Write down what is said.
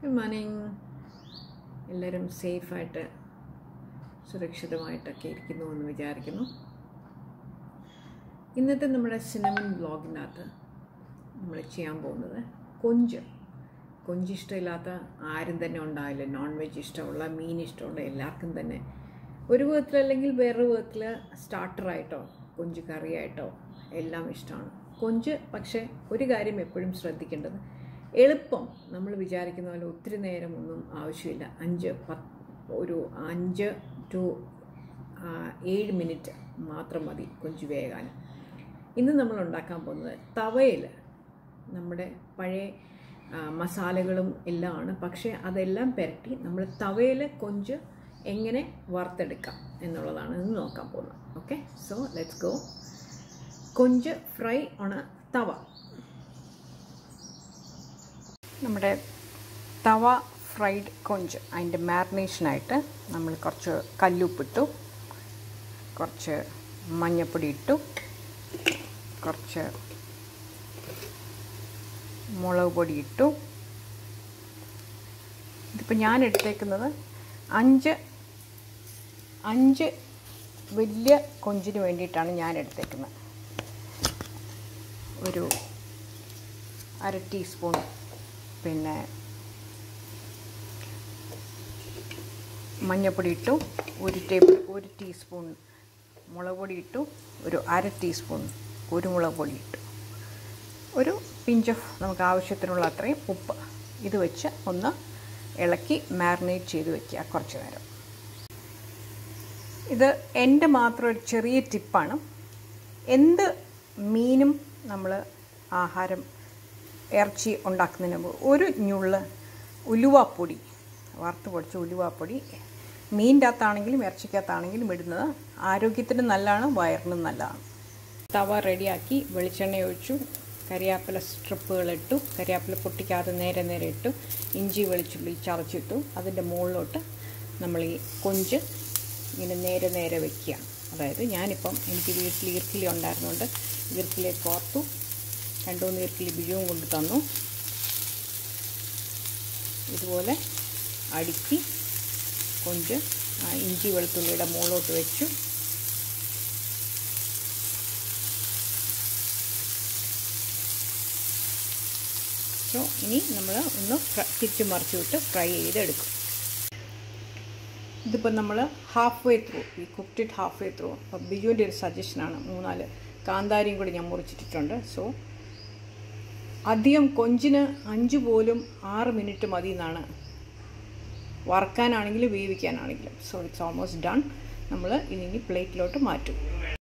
good morning എല്ലാവരും സേഫായിട്ട് സുരക്ഷിതമായിട്ടൊക്കെ ഇരിക്കുന്നു എന്ന് വിചാരിക്കുന്നു ഇന്നത്തെ നമ്മുടെ സിനിമൻ ബ്ലോഗിനകത്ത് നമ്മൾ ചെയ്യാൻ പോകുന്നത് കൊഞ്ച് കൊഞ്ച് ഇഷ്ടമില്ലാത്ത ആരും തന്നെ ഉണ്ടാവില്ല നോൺ വെജ് ഇഷ്ടമുള്ള മീൻ ഇഷ്ടമുള്ള എല്ലാവർക്കും തന്നെ ഒരു വിധത്തിലല്ലെങ്കിൽ വേറൊരു വിധത്തിൽ സ്റ്റാർട്ടറായിട്ടോ കൊഞ്ച് കറിയായിട്ടോ എല്ലാം ഇഷ്ടമാണ് കൊഞ്ച് പക്ഷേ ഒരു കാര്യം എപ്പോഴും ശ്രദ്ധിക്കേണ്ടത് എളുപ്പം നമ്മൾ വിചാരിക്കുന്ന പോലെ ഒത്തിരി നേരമൊന്നും ആവശ്യമില്ല അഞ്ച് പത്ത് ഒരു അഞ്ച് ടു ഏഴ് മിനിറ്റ് മാത്രം മതി കൊഞ്ച് വേകാൻ ഇന്ന് നമ്മൾ ഉണ്ടാക്കാൻ പോകുന്നത് തവയിൽ നമ്മുടെ പഴയ ആ, മസാലകളും എല്ലാം ആണ് പക്ഷേ അതെല്ലാം പുരട്ടി നമ്മൾ തവയിൽ കൊഞ്ച് എങ്ങനെ വറുത്തെടുക്കാം എന്നുള്ളതാണ് ഇന്ന് നോക്കാൻ പോകുന്നത് ഓക്കെ സോ ലെറ്റ്സ് ഗോ കൊഞ്ച് ഫ്രൈ ഓൺ എ തവ നമ്മുടെ തവ ഫ്രൈഡ് കൊഞ്ച് അതിൻ്റെ മാരിനേഷനായിട്ട് നമ്മൾ കുറച്ച് കല്ലുപ്പിട്ടു കുറച്ച് മഞ്ഞൾപ്പൊടി ഇട്ടു കുറച്ച് മുളക് പൊടി ഇട്ടു ഇതിപ്പോൾ ഞാൻ എടുത്തേക്കുന്നത് അഞ്ച് അഞ്ച് വലിയ കൊഞ്ചിന് വേണ്ടിയിട്ടാണ് ഞാൻ എടുത്തേക്കുന്നത് ഒരു അര ടീസ്പൂൺ പിന്നെ മഞ്ഞൾപ്പൊടി ഇട്ടു ഒരു ടേബിൾ ഒരു ടീസ്പൂൺ മുളക് പൊടി ഇട്ടു ഒരു അര ടീസ്പൂൺ കുരുമുളക് പൊടി ഇട്ടു ഒരു പിഞ്ച് ഓഫ് നമുക്ക് ആവശ്യത്തിനുള്ള അത്രയും ഉപ്പ് ഇത് വെച്ച് ഒന്ന് ഇളക്കി മാരിനേറ്റ് ചെയ്ത് വെക്കുക കുറച്ച് നേരം ഇത് എൻ്റെ മാത്രം ഒരു ചെറിയ ടിപ്പാണ് എന്ത് മീനും നമ്മൾ ആഹാരം ഇറച്ചി ഉണ്ടാക്കുന്നതിന് മുമ്പ് ഒരു ഞുള്ള് ഉലുവാപ്പൊടി വറുത്ത് പൊടിച്ച ഉലുവാപ്പൊടി മീൻ്റെ അകത്താണെങ്കിലും ഇറച്ചിക്കകത്താണെങ്കിലും ഇടുന്നത് ആരോഗ്യത്തിന് നല്ലതാണ് വയറിനും നല്ലതാണ് തവ റെഡിയാക്കി വെളിച്ചെണ്ണ ഒഴിച്ചു കരിയാപ്പില സ്ട്രിപ്പുകൾ ഇട്ടു കരിയാപ്പില പൊട്ടിക്കാതെ നേരെ നേരെ ഇട്ടു ഇഞ്ചി വെളിച്ചുള്ളി ചതച്ചിട്ടു അതിൻ്റെ മുകളിലോട്ട് നമ്മൾ ഈ കൊഞ്ച് ഇങ്ങനെ നേരെ നേരെ വെക്കുകയാണ് അതായത് ഞാനിപ്പം എനിക്ക് വീട്ടിൽ ഈർക്കിലി ഉണ്ടായിരുന്നുകൊണ്ട് ഈർക്കിലിയെ കോർത്തു രണ്ടു മൂന്ന് ഈർക്കിലി ബിജുവും കൊണ്ട് തന്നു ഇതുപോലെ അടുക്കി കൊഞ്ച് ആ ഇഞ്ചി വെളുത്തുള്ളിയുടെ മുകളിലോട്ട് വെച്ചു സോ ഇനി നമ്മൾ ഒന്ന് തിരിച്ച് മറിച്ച് വിട്ട് ഫ്രൈ ചെയ്തെടുക്കും ഇതിപ്പോൾ നമ്മൾ ഹാഫ് വേ ത്രൂ ഈ cooked it half way through അപ്പോൾ ബിജുവിൻ്റെ ഒരു സജഷനാണ് മൂന്നാല് കാന്താരിയും കൂടി ഞാൻ മുറിച്ചിട്ടിട്ടുണ്ട് സോ അധികം കൊഞ്ചിന് അഞ്ച് പോലും ആറ് മിനിറ്റ് മതി എന്നാണ് വറക്കാനാണെങ്കിലും വേവിക്കാനാണെങ്കിലും സോ ഇറ്റ്സ് ഓൾമോസ്റ്റ് ഡൺ നമ്മൾ ഇനി പ്ലേറ്റിലോട്ട് മാറ്റും